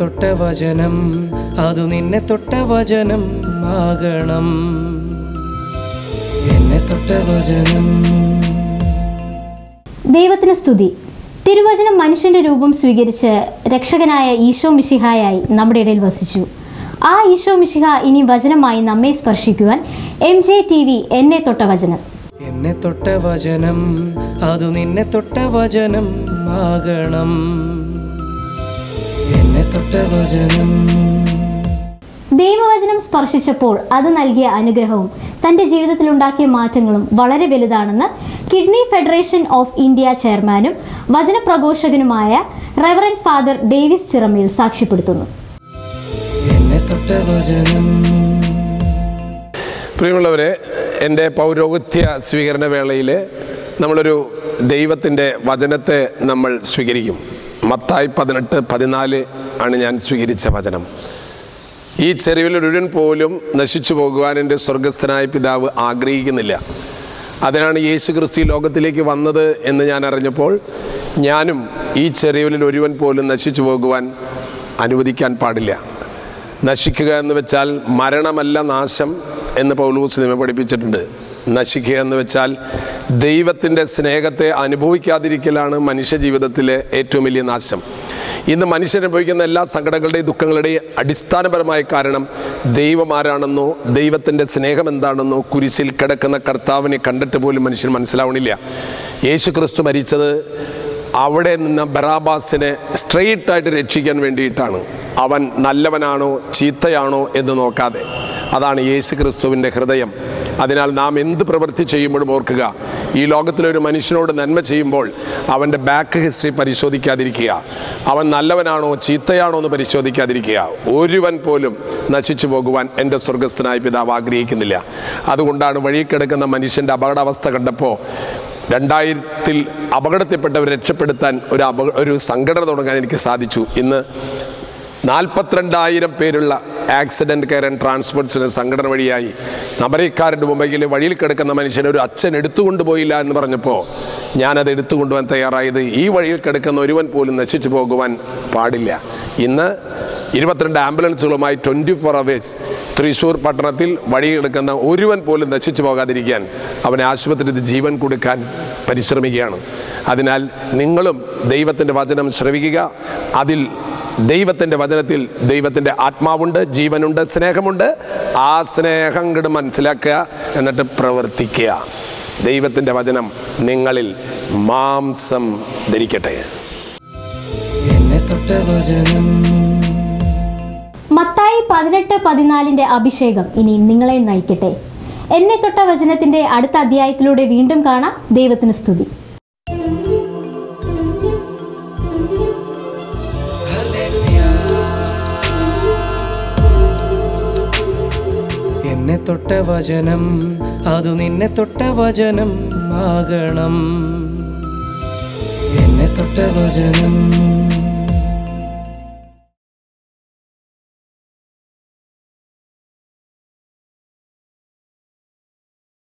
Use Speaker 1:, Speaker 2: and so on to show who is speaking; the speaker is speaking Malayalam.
Speaker 1: തൊട്ട വചനം അതു നിന്നെ തൊട്ട വചനം ആകണം എന്നെ തൊട്ട വചനം
Speaker 2: ദൈവത്തിന് സ്തുതി തിരുവചനം മനുഷ്യന്റെ രൂപം സ്വീകരിച്ച് രക്ഷകനായ ഈശോ മിശിഹായായി നമ്മുടെ ഇടയിൽ വസിച്ചു ആ ഈശോ മിശിഹ ഇനി വചനമായി നമ്മെ സ്പർശിക്കുവാൻ എം ജെ ടി വി എന്നെ തൊട്ട വചനം
Speaker 1: എന്നെ തൊട്ട വചനം അതു നിന്നെ തൊട്ട വചനം ആകണം എന്നെ തൊട്ട വചനം
Speaker 2: ദൈവവചനം സ്പർശിച്ചപ്പോൾ അത് നൽകിയ അനുഗ്രഹവും തൻ്റെ ജീവിതത്തിൽ ഉണ്ടാക്കിയ മാറ്റങ്ങളും വളരെ വലുതാണെന്ന് കിഡ്നി ഫെഡറേഷൻ ഓഫ് ഇന്ത്യ ചെയർമാനും വചനപ്രഘോഷകനുമായ റെവറൻ ഫാദർ ഡേവിസ് ചിറമേൽ സാക്ഷ്യപ്പെടുത്തുന്നു
Speaker 1: എന്നെ തൊട്ട വചനം
Speaker 3: പ്രിയമുള്ളവരെ എൻ്റെ പൗരോഹിത്യ സ്വീകരണ വേളയിൽ നമ്മളൊരു ദൈവത്തിൻ്റെ വചനത്തെ നമ്മൾ സ്വീകരിക്കും മത്തായി പതിനെട്ട് പതിനാല് ആണ് ഞാൻ സ്വീകരിച്ച വചനം ഈ ചെരുവിലൊരുവൻ പോലും നശിച്ചു പോകുവാൻ എൻ്റെ സ്വർഗസ്ഥനായ പിതാവ് ആഗ്രഹിക്കുന്നില്ല അതിനാണ് യേശു ക്രിസ്തു ഈ ലോകത്തിലേക്ക് വന്നത് എന്ന് ഞാൻ അറിഞ്ഞപ്പോൾ ഞാനും ഈ ചെറിയവരിൽ ഒരുവൻ പോലും നശിച്ചു പോകുവാൻ അനുവദിക്കാൻ പാടില്ല നശിക്കുക എന്ന് വെച്ചാൽ മരണമല്ല നാശം എന്ന് പൗലൂസ് നിയമം പഠിപ്പിച്ചിട്ടുണ്ട് നശിക്കുക എന്ന് വെച്ചാൽ ദൈവത്തിൻ്റെ സ്നേഹത്തെ അനുഭവിക്കാതിരിക്കലാണ് മനുഷ്യ ജീവിതത്തിലെ ഏറ്റവും വലിയ നാശം ഇന്ന് മനുഷ്യൻ അനുഭവിക്കുന്ന എല്ലാ സങ്കടങ്ങളുടെയും ദുഃഖങ്ങളുടെയും അടിസ്ഥാനപരമായ കാരണം ദൈവം ആരാണെന്നോ ദൈവത്തിൻ്റെ സ്നേഹം എന്താണെന്നോ കുരിശിൽ കിടക്കുന്ന കർത്താവിനെ കണ്ടിട്ട് പോലും മനുഷ്യൻ മനസ്സിലാവണില്ല യേശു ക്രിസ്തു മരിച്ചത് അവിടെ നിന്ന് ബറാബാസിനെ സ്ട്രെയിറ്റ് ആയിട്ട് രക്ഷിക്കാൻ വേണ്ടിയിട്ടാണ് അവൻ നല്ലവനാണോ ചീത്തയാണോ എന്ന് നോക്കാതെ അതാണ് യേശു ക്രിസ്തുവിൻ്റെ ഹൃദയം അതിനാൽ നാം എന്ത് പ്രവൃത്തി ചെയ്യുമ്പോഴും ഓർക്കുക ഈ ലോകത്തിലൊരു മനുഷ്യനോട് നന്മ ചെയ്യുമ്പോൾ അവൻ്റെ ബാക്ക് ഹിസ്റ്ററി പരിശോധിക്കാതിരിക്കുക അവൻ നല്ലവനാണോ ചീത്തയാണോ എന്ന് പരിശോധിക്കാതിരിക്കുക ഒരുവൻ പോലും നശിച്ചു പോകുവാൻ എൻ്റെ സ്വർഗസ്ഥനായ പിതാവ് ആഗ്രഹിക്കുന്നില്ല അതുകൊണ്ടാണ് വഴി കിടക്കുന്ന മനുഷ്യൻ്റെ അപകടാവസ്ഥ കണ്ടപ്പോൾ രണ്ടായിരത്തിൽ അപകടത്തിൽപ്പെട്ടവരെ രക്ഷപ്പെടുത്താൻ ഒരു അപക ഒരു സംഘടന തുടങ്ങാൻ എനിക്ക് സാധിച്ചു ഇന്ന് നാൽപ്പത്തിരണ്ടായിരം പേരുള്ള ആക്സിഡൻറ്റ് കെയർ ആൻഡ് ട്രാൻസ്പോർട്ട്സിന് സംഘടന വഴിയായി അമരക്കാരുടെ മുമ്പിൽ വഴിയിൽ കിടക്കുന്ന മനുഷ്യനെ ഒരു അച്ഛൻ എടുത്തുകൊണ്ട് പോയില്ല എന്ന് പറഞ്ഞപ്പോൾ ഞാനത് എടുത്തുകൊണ്ടുപോകാൻ തയ്യാറായത് ഈ വഴിയിൽ കിടക്കുന്ന ഒരുവൻ പോലും നശിച്ചു പോകുവാൻ പാടില്ല ഇന്ന് ഇരുപത്തിരണ്ട് ആംബുലൻസുകളുമായി ട്വൻറ്റി ഫോർ അവേഴ്സ് തൃശ്ശൂർ പട്ടണത്തിൽ വഴിയെടുക്കുന്ന ഒരുവൻ പോലും നശിച്ചു പോകാതിരിക്കാൻ അവനെ ആശുപത്രിയിൽ ജീവൻ കൊടുക്കാൻ പരിശ്രമിക്കുകയാണ് അതിനാൽ നിങ്ങളും ദൈവത്തിൻ്റെ വചനം ശ്രവിക്കുക അതിൽ ദൈവത്തിൻ്റെ വചനത്തിൽ ദൈവത്തിൻ്റെ ആത്മാവുണ്ട് ജീവനുണ്ട് സ്നേഹമുണ്ട് ആ സ്നേഹം കൂടെ മനസ്സിലാക്കുക എന്നിട്ട് പ്രവർത്തിക്കുക ദൈവത്തിൻ്റെ വചനം നിങ്ങളിൽ മാംസം ധരിക്കട്ടെ
Speaker 1: എന്നെ തൊട്ട വചനം
Speaker 2: മത്തായി പതിനെട്ട് പതിനാലിൻ്റെ അഭിഷേകം ഇനി നിങ്ങളെ നയിക്കട്ടെ എന്നെ തൊട്ട വചനത്തിൻ്റെ അടുത്ത അധ്യായത്തിലൂടെ വീണ്ടും കാണാം ദൈവത്തിന് സ്തുതി
Speaker 1: എന്നെ തൊട്ട വചനം അതു നിന്നെ തൊട്ട വചനം ആകണം എന്നെ തൊട്ട വചനം